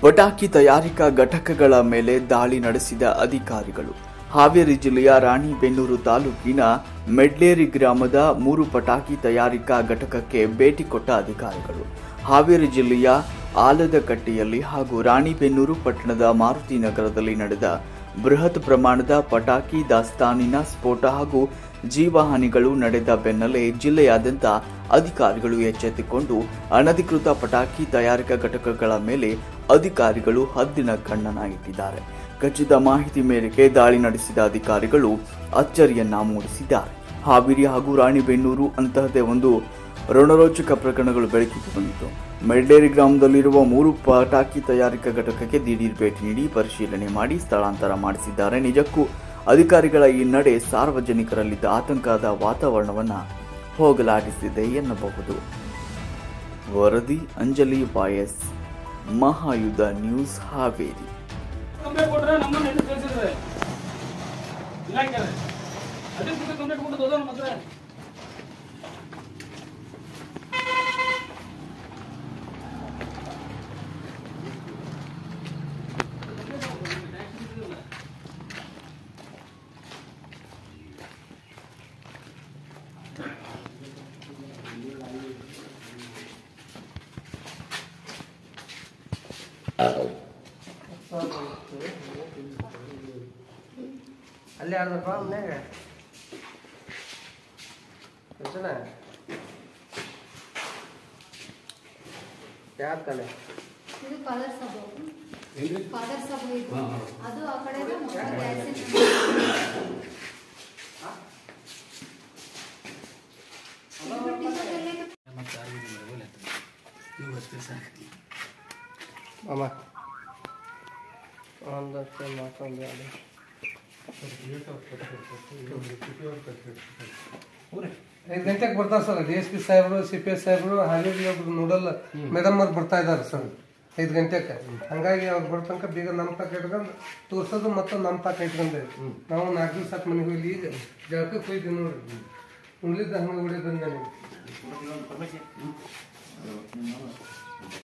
ಪಟಾಕಿ ತಯಾರಿಕಾ ಘಟಕಗಳ ಮೇಲೆ ದಾಳಿ ನಡೆಸಿದ ಅಧಿಕಾರಿಗಳು ಹಾವೇರಿ ಜಿಲ್ಲೆಯ ರಾಣಿಬೆನ್ನೂರು ತಾಲೂಕಿನ ಮೆಡ್ಲೇರಿ ಗ್ರಾಮದ ಮೂರು ಪಟಾಕಿ ತಯಾರಿಕಾ ಘಟಕಕ್ಕೆ ಭೇಟಿ ಕೊಟ್ಟ ಅಧಿಕಾರಿಗಳು ಹಾವೇರಿ ಜಿಲ್ಲೆಯ ಆಲದಕಟ್ಟೆಯಲ್ಲಿ ಹಾಗೂ ರಾಣಿಬೆನ್ನೂರು ಪಟ್ಟಣದ ಮಾರುತಿ ನಗರದಲ್ಲಿ ನಡೆದ ಬೃಹತ್ ಪ್ರಮಾಣದ ಪಟಾಕಿ ದಾಸ್ತಾನಿನ ಸ್ಫೋಟ ಹಾಗೂ ಜೀವಹಾನಿಗಳು ನಡೆದ ಬೆನ್ನಲ್ಲೇ ಜಿಲ್ಲೆಯಾದ್ಯಂತ ಅಧಿಕಾರಿಗಳು ಎಚ್ಚೆತ್ತುಕೊಂಡು ಅನಧಿಕೃತ ಪಟಾಕಿ ತಯಾರಿಕಾ ಘಟಕಗಳ ಮೇಲೆ ಅಧಿಕಾರಿಗಳು ಹದ್ದಿನ ಕಣ್ಣನ ಇಟ್ಟಿದ್ದಾರೆ ಖಚಿತ ಮಾಹಿತಿ ಮೇರೆಗೆ ದಾಳಿ ನಡೆಸಿದ ಅಧಿಕಾರಿಗಳು ಅಚ್ಚರಿಯನ್ನ ಮೂಡಿಸಿದ್ದಾರೆ ಹಾವೇರಿ ಹಾಗೂ ರಾಣಿಬೆನ್ನೂರು ಅಂತಹದೇ ಒಂದು ರಣರೋಚಕ ಪ್ರಕರಣಗಳು ಬೆಳಕಿಗೆ ಬಂದಿತು ಮೆಡ್ಲೇರಿ ಗ್ರಾಮದಲ್ಲಿರುವ ಮೂರು ಪಟಾಕಿ ತಯಾರಿಕಾ ಘಟಕಕ್ಕೆ ದಿಢೀರ್ ಭೇಟಿ ನೀಡಿ ಪರಿಶೀಲನೆ ಮಾಡಿ ಸ್ಥಳಾಂತರ ಮಾಡಿಸಿದ್ದಾರೆ ನಿಜಕ್ಕೂ ಅಧಿಕಾರಿಗಳ ಈ ನಡೆ ಸಾರ್ವಜನಿಕರಲ್ಲಿದ್ದ ಆತಂಕದ ವಾತಾವರಣವನ್ನ ಹೋಗಲಾಡಿಸಿದೆ ಎನ್ನಬಹುದು ವರದಿ ಅಂಜಲಿ ವಾಯಸ್ ಮಹಾಯುಧ ನ್ಯೂಸ್ ಹಾವೇರಿ ಕಂಪ್ಲೇಂಟ್ ಕೊಟ್ರೆ ನಮ್ಮನ್ನ ಎಲ್ಲಿ ಕಳ್ಸಿದ್ರೆ ಇಲಾಖೆ ಅದೇ ಕಂಪ್ಲೇಂಟ್ ಕೊಟ್ಟು ಹೋದ ಮತ್ತೆ ಅಲ್ಲಿ ಆಡ್ದಪ್ಪ ಮನ್ಯಾಗ ಯೋಚನ ಯಾವ ಕಲೆ ಇದು ಫಾದರ್ ಸಬ್ ಫಾದರ್ ಸಬ್ ಇದು ಅದು ಆ ಕಡೆ ಇದೆ, ಮೊದಲ ಗ್ಯಾಸಿನ ಇದು ಬಿಟ್ಟು ಇನ್ನೊಂದೆಲ್ಲ ಮಾಮ ಒಂದು ಮತ್ತೊಂದು ಎರಡು ಐದು ಗಂಟೆಗೆ ಬರ್ತಾರೆ ಸರ್ ಡಿ ಎಸ್ ಪಿ ಸಾಹೇಬರು ಸಿ ಪಿ ಎಸ್ ಸಾಹೇಬರು ಹಾವೇರಿ ಒಬ್ರು ನೋಡಲ್ ಮೇಡಮ್ ಅವ್ರು ಬರ್ತಾ ಇದ್ದಾರೆ ಸರ್ ಐದು ಗಂಟೆಗೆ ಹಂಗಾಗಿ ಅವ್ರು ಬರೋ ತನಕ ಬೇಗ ನಮ್ಮ ಪಾಕ ಇಟ್ಕೊಂಡು ತೋರ್ಸೋದು ಮತ್ತು ನಮ್ಮ ಪಾಕ ಇಟ್ಕೊಂಡೆ ನಾವು ನಾಲ್ಕು ದಿವಸ ಸಾಕು ಮನೆಗೆ ಹೋಗ್ಲಿ ಈಗ ಜಳಕಕ್ಕೆ ಹೋಯ್ತೀವಿ ನೋಡ್ರಿ ಉಳಿದ ಹಂಗೆ ಉಳಿದ ನನಗೆ